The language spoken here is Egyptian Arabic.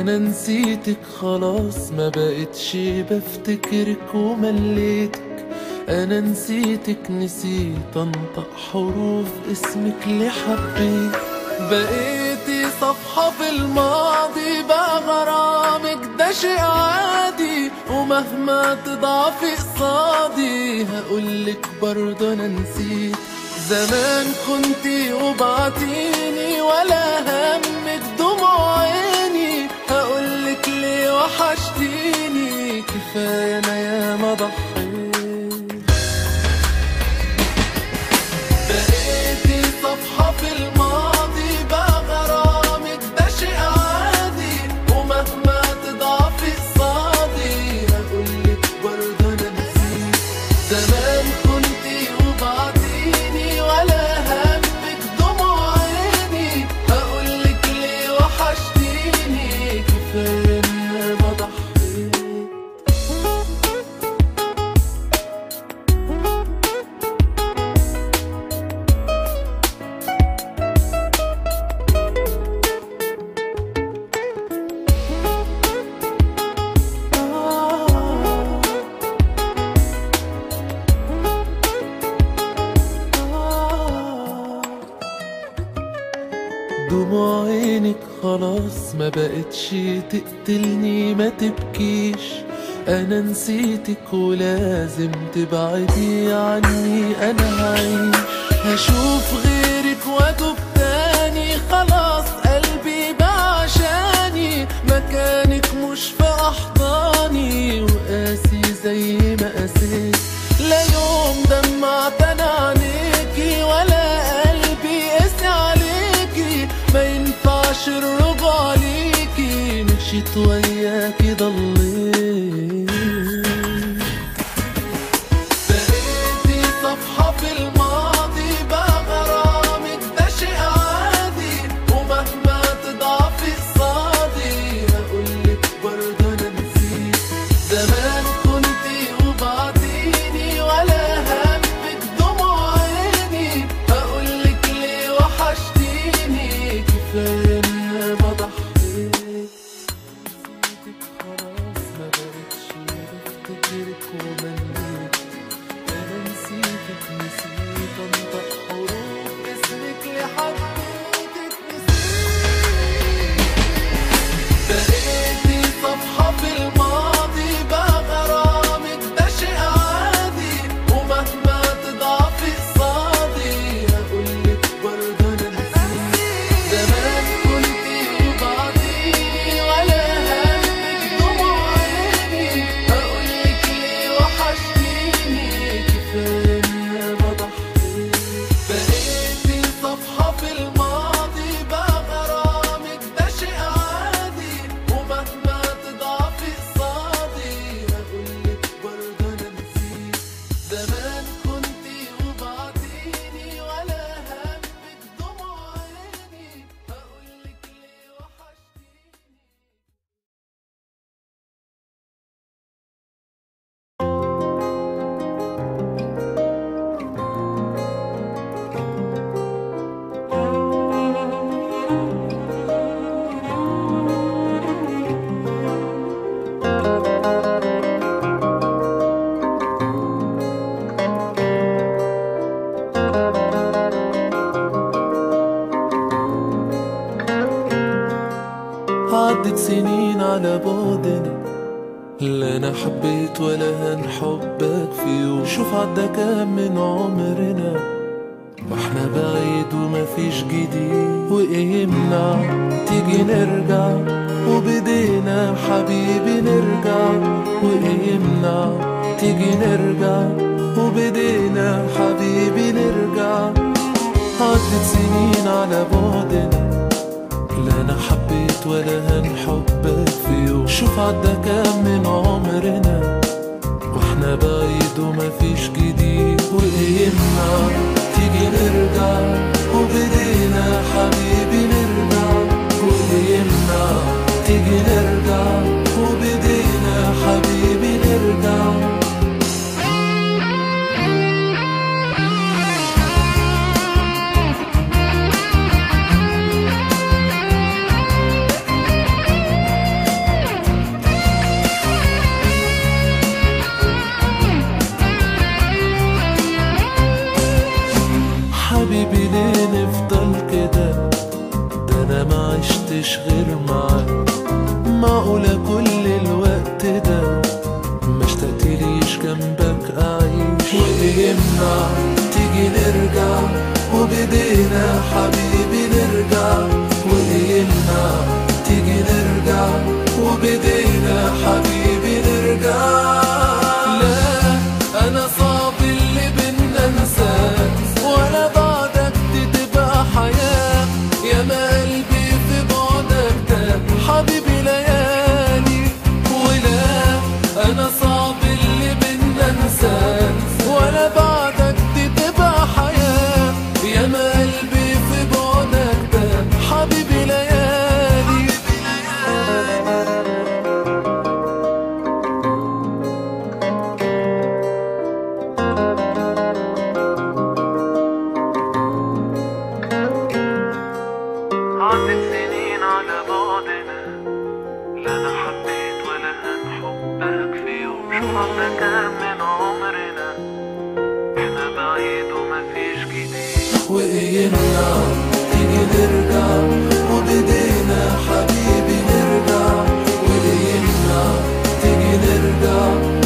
انا نسيتك خلاص ما بقتش بفتكرك ومليتك انا نسيتك نسيت انطق حروف اسمك اللي حبيت بقيتي صفحة في الماضي بقى غرامك ده شيء عادي ومهما تضعفي قصادي هقولك برضه انا نسيت زمان كنتي وبعتيني ولا همك دموع عيني هقولك ليه وحشتيني كفاية انا ياما ضحيت بقيتي صفحة في الماضي بقى غرامك ده شيء عادي ومهما تضعفي قصادي هقولك برضه انا نسيت زمان كنتي وبعديني ولا همك دموع عيني هقولك ليه وحشتيني كفاية إني ما ضحيت دموع عينك خلاص ما بقتش تقتلني ما تبكيش انا نسيتك ولازم تبعدي عني انا هعيش هشوف غيرك وادوب تاني خلاص قلبي بقى عشاني مكانك مش في احضاني وقاسي زي ما قاسيت لا يوم دمعت انا عينيكي ولا قلبي قاسي عليكي ما ينفعش الرجوع ليكي مشيت وياكي ضليت بقيتي صفحة في الماضي بقى غرامك ده شيء عادي ومهما تضعفي قصادي هقولك برضه انا نسيت زمان كنتي وبعديني ولا همك دموع عيني هقولك ليه وحشتيني كفاية إني ما ضحيت نسيتك خلاص ما بقتش بفتكرك ومليت انا نسيتك نسيت انطق حروف اسمك اللي حبيتك نسيت بقيتي صفحة في الماضي بقى غرامك ده شيء عادي ومهما تضعفي قصادي هقولك برضه انا نسيت زمان كنتي وبعديني ولا همك دموع عيني هقولك ليه وحشتيني كفاية إني ما ضحيت بقيتي صفحة في الماضي بقى غرامك ده شيء عادي ومهما تضعفي قصادي هقولك برضه انا نسيت زمان كنتي وبعديني ولا همك دموع عيني هقولك ليه وحشتيني عدت سنين على بعدنا لا انا حبيت ولا هنحبك في يوم شوف عدى كام من عمرنا واحنا بعيد ومفيش جديد وايه يمنع تيجي نرجع وبدينا حبيبي نرجع وايه يمنع تيجي نرجع وبدينا حبيبي نرجع عدت سنين على بعدنا لا انا حبيت ولا هنحبك في يوم شوف عدى كام من عمرنا واحنا بعيد ومفيش جديد وايه يمنع تيجي نرجع وبدينا حبيبي نرجع وايه يمنع تيجي نرجع وبدينا حبيبي نرجع عشتش غير معاك معقولة كل الوقت ده ما اشتقتليش جنبك أعيش وإيه يمنع تيجي نرجع وبدينا حبيبي نرجع وإيه يمنع تيجي نرجع وبدينا حبيبي نرجع لا أنا صعب اللي بينا انساك ولا بعدك دي تبقى حياة يا ما قلبي في بعدك ده حبيبي ليالي ولا أنا صعب اللي بينا انساك ولا بعدك دي تبقى حياة يا ما قلبي في بعدك ده حبيبي ليالي عدت سنين على بعدنا لا انا حبيت ولا هنحبك في يوم شو عنا كان من عمرنا احنا بعيد ومفيش جديد وإيه يمنع تيجي نرجع وبدينا حبيبي نرجع وإيه يمنع تيجي نرجع